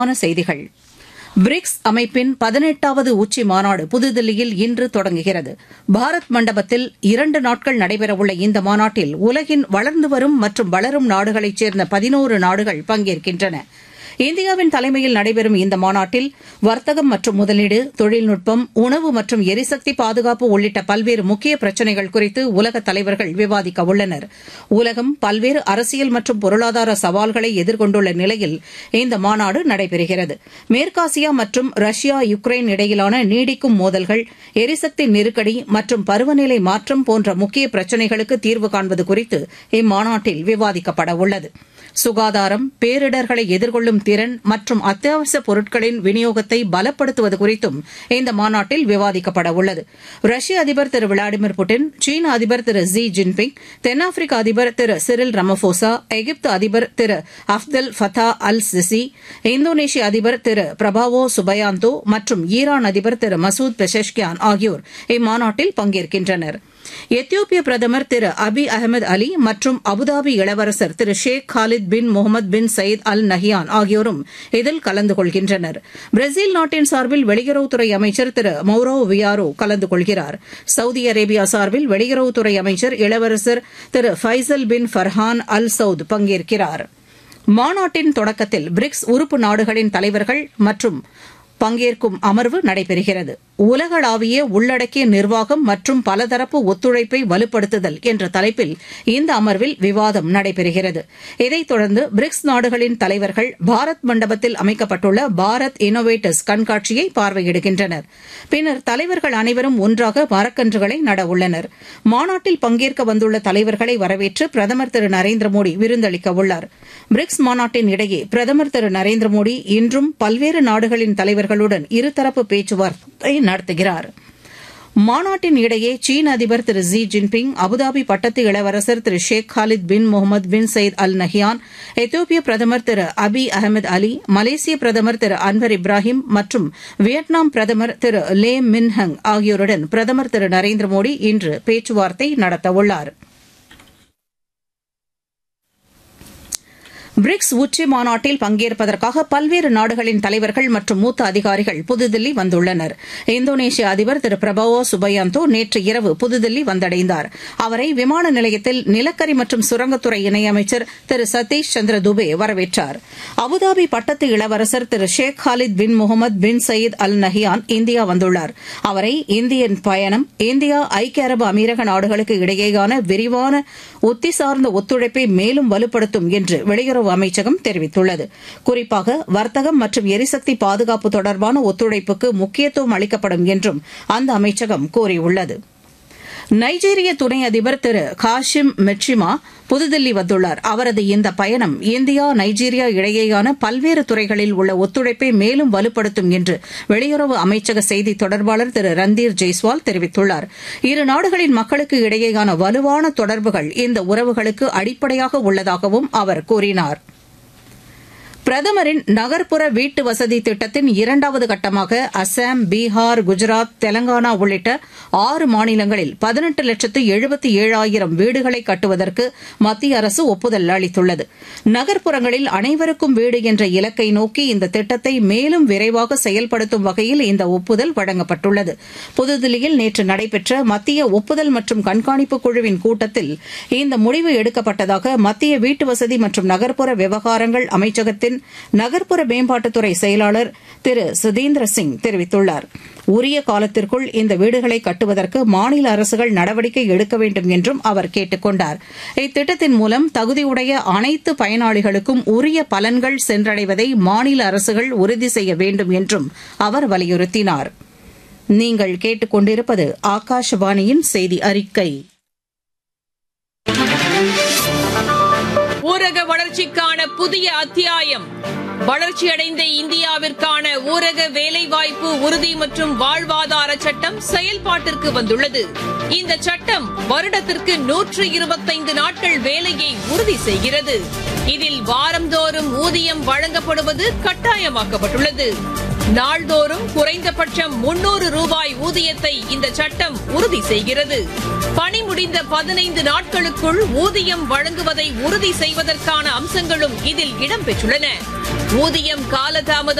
விரிவான செய்திகள் பிரிக்ஸ் அமைப்பின் பதினெட்டாவது உச்சி மாநாடு புதுதில்லியில் இன்று தொடங்குகிறது பாரத் மண்டபத்தில் இரண்டு நாட்கள் நடைபெறவுள்ள இந்த மாநாட்டில் உலகின் வளர்ந்து வரும் மற்றும் வளரும் நாடுகளைச் சேர்ந்த பதினோரு நாடுகள் பங்கேற்கின்றன இந்தியாவின் தலைமையில் நடைபெறும் இந்த மாநாட்டில் வர்த்தகம் மற்றும் முதலீடு தொழில்நுட்பம் உணவு மற்றும் எரிசக்தி பாதுகாப்பு உள்ளிட்ட பல்வேறு முக்கிய பிரச்சினைகள் குறித்து உலக தலைவர்கள் விவாதிக்க உள்ளனர் உலகம் பல்வேறு அரசியல் மற்றும் பொருளாதார சவால்களை எதிர்கொண்டுள்ள நிலையில் இந்த மாநாடு நடைபெறுகிறது மேற்காசியா மற்றும் ரஷ்யா யுக்ரைன் இடையிலான நீடிக்கும் மோதல்கள் எரிசக்தி நெருக்கடி மற்றும் பருவநிலை மாற்றம் போன்ற முக்கிய பிரச்சினைகளுக்கு தீர்வு காண்பது குறித்து இம்மாநாட்டில் விவாதிக்கப்பட உள்ளது சுகாதாரம் பேரிடர்களை எதிர்கொள்ளும் திறன் மற்றும் அத்தியாவசிய பொருட்களின் விநியோகத்தை பலப்படுத்துவது குறித்தும் இந்த மாநாட்டில் விவாதிக்கப்பட உள்ளது ரஷ்ய அதிபர் திரு விளாடிமிர் புட்டின் சீன அதிபர் திரு ஜி ஜின்பிங் தென்னாப்பிரிக்க அதிபர் திரு சிரில் ரமபோசா எகிப்து அதிபர் திரு அப்தல் ஃபதா அல் சிசி இந்தோனேஷிய அதிபர் திரு பிரபாவோ சுபயாந்தோ மற்றும் ஈரான் அதிபர் திரு மசூத் பெஷஷ்கியான் ஆகியோர் இம்மாநாட்டில் பங்கேற்கின்றனா் எத்தியோப்பிய பிரதமர் திரு அபி அகமது அலி மற்றும் அபுதாபி இளவரசர் திரு Sheikh Khalid bin Mohamed bin Zayed Al Nahyan ஆகியோரும் இதில் கலந்து கொள்கின்றனர் பிரேசில் நாட்டின் சார்பில் வெளியுறவுத்துறை அமைச்சர் திரு மௌரோ வியாரோ கலந்து கொள்கிறார் சவுதி அரேபியா சார்பில் வெளியுறவுத்துறை அமைச்சர் இளவரசர் திரு Faisal bin Farhan Al Saud பங்கேற்கிறார் மாநாட்டின் தொடக்கத்தில் பிரிக்ஸ் உறுப்பு நாடுகளின் தலைவர்கள் மற்றும் பங்கேற்கும் அமர்வு நடைபெறுகிறது உலகளாவிய உள்ளடக்கிய நிர்வாகம் மற்றும் பலதரப்பு ஒத்துழைப்பை வலுப்படுத்துதல் என்ற தலைப்பில் இந்த அமர்வில் விவாதம் நடைபெறுகிறது இதைத் தொடர்ந்து பிரிக்ஸ் நாடுகளின் தலைவர்கள் பாரத் மண்டபத்தில் அமைக்கப்பட்டுள்ள பாரத் இன்னோவேட்டர்ஸ் கண்காட்சியை பார்வையிடுகின்றனர் பின்னர் தலைவர்கள் அனைவரும் ஒன்றாக மரக்கன்றுகளை நடவுள்ளனர் மாநாட்டில் பங்கேற்க வந்துள்ள தலைவர்களை வரவேற்று பிரதமர் திரு நரேந்திர மோடி விருந்தளிக்க உள்ளார் பிரிக்ஸ் மாநாட்டின் இடையே பிரதமர் திரு நரேந்திர மோடி இன்றும் பல்வேறு நாடுகளின் தலைவர்களுடன் இருதரப்பு பேச்சுவார்த்தை நடத்துகிறார் மாநாட்டின் இடையே சீன அதிபர் திரு ஜி ஜின்பிங் அபுதாபி பட்டத்து இளவரசர் திரு Sheikh Khalid bin Mohamed bin Zayed Al Nahyan எத்தியோப்பிய பிரதமர் திரு அபி அகமது அலி மலேசிய பிரதமர் திரு அன்வர் இப்ராஹிம் மற்றும் வியட்நாம் பிரதமர் திரு லே மின்ஹங் ஆகியோருடன் பிரதமர் திரு நரேந்திர மோடி இன்று பேச்சுவார்த்தை நடத்தவுள்ளாா் பிரிக்ஸ் உச்சி மாநாட்டில் பங்கேற்பதற்காக பல்வேறு நாடுகளின் தலைவர்கள் மற்றும் மூத்த அதிகாரிகள் புதுதில்லி வந்துள்ளனர் இந்தோனேஷிய அதிபர் திரு பிரபவோ சுபயாந்தோ நேற்று இரவு புதுதில்லி வந்தடைந்தார் அவரை விமான நிலையத்தில் நிலக்கரி மற்றும் சுரங்கத்துறை இணையமைச்சர் திரு சதீஷ் சந்திர துபே வரவேற்றார் அபுதாபி பட்டத்து இளவரசர் திரு Sheikh Khalid bin Mohamed bin Zayed Al Nahyan India வந்துள்ளார் அவரை இந்தியன் பயணம் இந்தியா ஐக்கிய அரபு அமீரக நாடுகளுக்கு இடையேயான விரிவான உத்தி சார்ந்த ஒத்துழைப்பை மேலும் வலுப்படுத்தும் என்று வெளியுறவு வெளியுறவு அமைச்சகம் தெரிவித்துள்ளது குறிப்பாக வர்த்தகம் மற்றும் எரிசக்தி பாதுகாப்பு தொடர்பான ஒத்துழைப்புக்கு முக்கியத்துவம் அளிக்கப்படும் என்றும் அந்த அமைச்சகம் கூறியுள்ளது நைஜீரிய துணை அதிபர் திரு காஷிம் மெட்ரிமா புதுதில்லி வந்துள்ளார் அவரது இந்த பயணம் இந்தியா நைஜீரியா இடையேயான பல்வேறு துறைகளில் உள்ள ஒத்துழைப்பை மேலும் வலுப்படுத்தும் என்று வெளியுறவு அமைச்சக செய்தி தொடர்பாளர் திரு ரந்தீர் ஜெய்ஸ்வால் தெரிவித்துள்ளார் இரு நாடுகளின் மக்களுக்கு இடையேயான வலுவான தொடர்புகள் இந்த உறவுகளுக்கு அடிப்படையாக உள்ளதாகவும் அவர் கூறினாா் பிரதமரின் நகர்ப்புற வீட்டு வசதி திட்டத்தின் இரண்டாவது கட்டமாக அசாம் பீகார் குஜராத் தெலங்கானா உள்ளிட்ட ஆறு மாநிலங்களில் பதினெட்டு லட்சத்து எழுபத்தி ஏழாயிரம் வீடுகளை கட்டுவதற்கு மத்திய அரசு ஒப்புதல் அளித்துள்ளது நகர்ப்புறங்களில் அனைவருக்கும் வீடு என்ற இலக்கை நோக்கி இந்த திட்டத்தை மேலும் விரைவாக செயல்படுத்தும் வகையில் இந்த ஒப்புதல் வழங்கப்பட்டுள்ளது புதுதில்லியில் நேற்று நடைபெற்ற மத்திய ஒப்புதல் மற்றும் கண்காணிப்பு குழுவின் கூட்டத்தில் இந்த முடிவு எடுக்கப்பட்டதாக மத்திய வீட்டுவசதி மற்றும் நகர்ப்புற விவகாரங்கள் அமைச்சகத்தின் நகர்ப்புற மேம்பாட்டுத்துறை செயலாளர் திரு சுதீந்திர சிங் தெரிவித்துள்ளார் உரிய காலத்திற்குள் இந்த வீடுகளை கட்டுவதற்கு மாநில அரசுகள் நடவடிக்கை எடுக்க வேண்டும் என்றும் அவர் கேட்டுக் கொண்டார் இத்திட்டத்தின் மூலம் தகுதியுடைய அனைத்து பயனாளிகளுக்கும் உரிய பலன்கள் சென்றடைவதை மாநில அரசுகள் உறுதி செய்ய வேண்டும் என்றும் அவர் வலியுறுத்தினார் நீங்கள் கேட்டுக்கொண்டிருப்பது ஆகாஷவாணியின் செய்தி அறிக்கை ஊரக வளர்ச்சிக்கான புதிய அத்தியாயம் வளர்ச்சியடைந்த இந்தியாவிற்கான ஊரக வேலைவாய்ப்பு உறுதி மற்றும் வாழ்வாதார சட்டம் செயல்பாட்டிற்கு வந்துள்ளது இந்த சட்டம் வருடத்திற்கு நூற்று இருபத்தைந்து நாட்கள் வேலையை உறுதி செய்கிறது இதில் வாரந்தோறும் ஊதியம் வழங்கப்படுவது கட்டாயமாக்கப்பட்டுள்ளது நாள்தோறும் குறைந்தபட்சம் முன்னூறு ரூபாய் ஊதியத்தை இந்த சட்டம் உறுதி செய்கிறது பணி முடிந்த பதினைந்து நாட்களுக்குள் ஊதியம் வழங்குவதை உறுதி செய்வதற்கான அம்சங்களும் இதில் இடம்பெற்றுள்ளன ஊதியம் காலதாமதம்